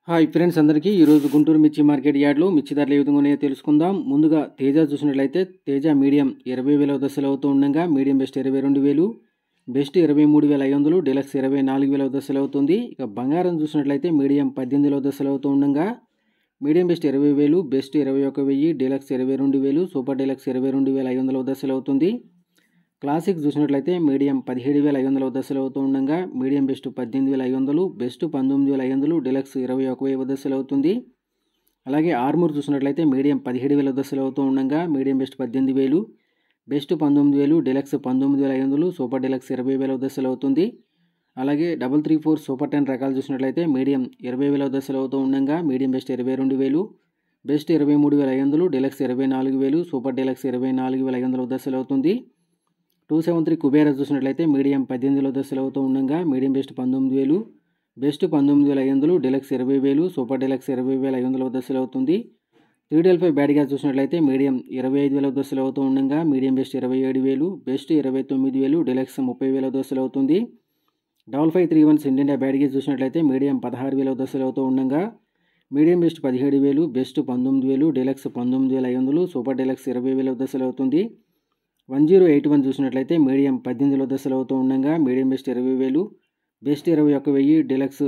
hi friends అందరికీ ఈరోజు గుంటూరు మిర్చి మార్కెట్ యార్డ్లో మిర్చి ధరలు ఏ విధంగా ఉన్నాయో తెలుసుకుందాం ముందుగా తేజ చూసినట్లయితే తేజ మీడియం ఇరవై వేల దశలు అవుతూ ఉండగా మీడియం బెస్ట్ ఇరవై రెండు వేలు బెస్ట్ ఇరవై మూడు వేల ఐదు వందలు డీలక్స్ ఇరవై నాలుగు వేల దశలు అవుతుంది ఇక బంగారం చూసినట్లయితే మీడియం పద్దెనిమిది వేల దశలు అవుతూ ఉండగా మీడియం బెస్ట్ ఇరవై వేలు బెస్ట్ ఇరవై ఒక వెయ్యి డీలక్స్ ఇరవై రెండు వేలు సూపర్ డీలక్స్ ఇరవై రెండు వేల ఐదు వందల దశలు అవుతుంది క్లాసిక్ చూసినట్లయితే మీడియం పదిహేడు వేల ఐదు వందల దశలు అవుతూ ఉండగా మీడియం బెస్ట్ పద్దెనిమిది వేల ఐదు వందలు బెస్ట్ పంతొమ్మిది వేల ఐదు వందలు డిలక్స్ ఇరవై ఒక వెయ్యి దశలు అవుతుంది అలాగే ఆర్మూర్ చూసినట్లయితే మీడియం పదిహేడు వేల దశలు అవుతూ ఉండగా మీడియం బెస్ట్ పద్దెనిమిది వేలు బెస్ట్ పంతొమ్మిది వేలు డిలక్స్ పంతొమ్మిది వేల ఐదు వందలు సూపర్ డిలక్స్ ఇరవై వేల దశలు అవుతుంది అలాగే double three four super ten రకాలు చూసినట్లయితే మీడియం ఇరవై వేల దశలు అవుతూ ఉండగా మీడియం బెస్ట్ ఇరవై రెండు వేలు బెస్ట్ ఇరవై మూడు వేల ఐదు వందలు డిలక్స్ ఇరవై నాలుగు వేలు సూపర్ డిలక్స్ ఇరవై నాలుగు వేల ఐదు వందల దశలు అవుతుంది టూ సెవెన్ త్రీ కుబేరా చూసినట్లయితే మీడియం పద్దెనిమిదిలో దశలు అవుతూ ఉండగా మీడియం బెస్ట్ పంతొమ్మిది వేలు బెస్ట్ పంతొమ్మిది వేల ఐదు వందలు డిలక్స్ ఇరవై వేలు సూపర్ డిలక్స్ ఇరవై వేల ఐదు వందల దశలు అవుతుంది త్రీ డెల్ ఫైవ్ బ్యాడ్గా చూసినట్లయితే మీడియం ఇరవై ఐదు వేల దశలు అవుతూ ఉండగా మీడియం బెస్ట్ ఇరవై ఏడు వేలు బెస్ట్ ఇరవై తొమ్మిది వేలు డిలక్స్ ముప్పై వేల దశలు అవుతుంది double five three once Indian బ్యాడ్గా చూసినట్లయితే మీడియం పదహారు వేల దశలు అవుతూ ఉండగా మీడియం బెస్ట్ పదిహేడు వేలు బెస్ట్ పంతొమ్మిది వేలు డిలక్స్ పంతొమ్మిది వేల ఐదు వందలు సూపర్ డిలక్స్ ఇరవై వేల దశలు అవుతుంది వన్ జీరో ఎయిట్ వన్ చూసినట్లయితే మీడియం పద్దెనిమిదిలో దశలు అవుతూ ఉండగా మీడియం బెస్ట్ ఇరవై వేలు బెస్ట్ ఇరవై ఒక వెయ్యి డిలక్స్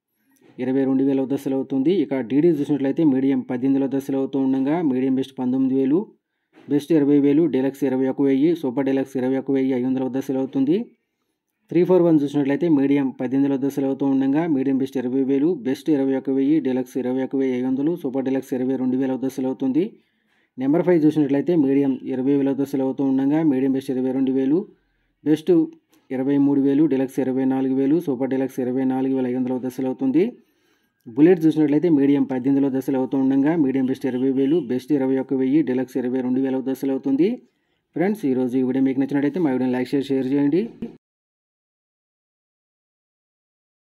ఇరవై రెండు వేల దశలు అవుతుంది ఇక డీడీ చూసినట్లయితే మీడియం పద్దెనిమిదిలో దశలు అవుతూ ఉండగా మీడియం బెస్ట్ పంతొమ్మిది వేలు బెస్ట్ ఇరవై వేలు డిలక్స్ ఇరవై ఒక వెయ్యి సూపర్ డిలక్స్ ఇరవై ఒక వెయ్యి ఐదు వందల దశలు అవుతుంది త్రీ ఫోర్ వన్ చూసినట్లయితే మీడియం పద్దెనిమిదిలో దశలు అవుతూ ఉండగా మీడియం బెస్ట్ ఇరవై వేలు బెస్ట్ ఇరవై ఒక వెయ్యి డిలక్స్ ఇరవై ఒక వెయ్యి ఐదు వందలు సూపర్ డిలక్స్ ఇరవై రెండు వేల దశలు అవుతుంది నెంబర్ ఫైవ్ చూసినట్లయితే మీడియం ఇరవై వేల దశలు అవుతూ ఉండగా మీడియం బెస్ట్ ఇరవై రెండు వేలు బెస్ట్ ఇరవై మూడు వేలు డిలక్స్ ఇరవై నాలుగు వేలు సూపర్ డిలక్స్ ఇరవై నాలుగు వేల ఐదు వందల దశలు అవుతుంది బుల్లెట్ చూసినట్లయితే మీడియం పద్దెనిమిదిలో దశలు అవుతూ ఉండగా మీడియం బెస్ట్ ఇరవై వేలు బెస్ట్ ఇరవై ఒక వెయ్యి డిలక్స్ ఇరవై రెండు వేల దశలు అవుతుంది ఫ్రెండ్స్ ఈరోజు ఈ వీడియో మీకు నచ్చినట్లయితే మా వీడియోని లైక్ షేర్ షేర్ చేయండి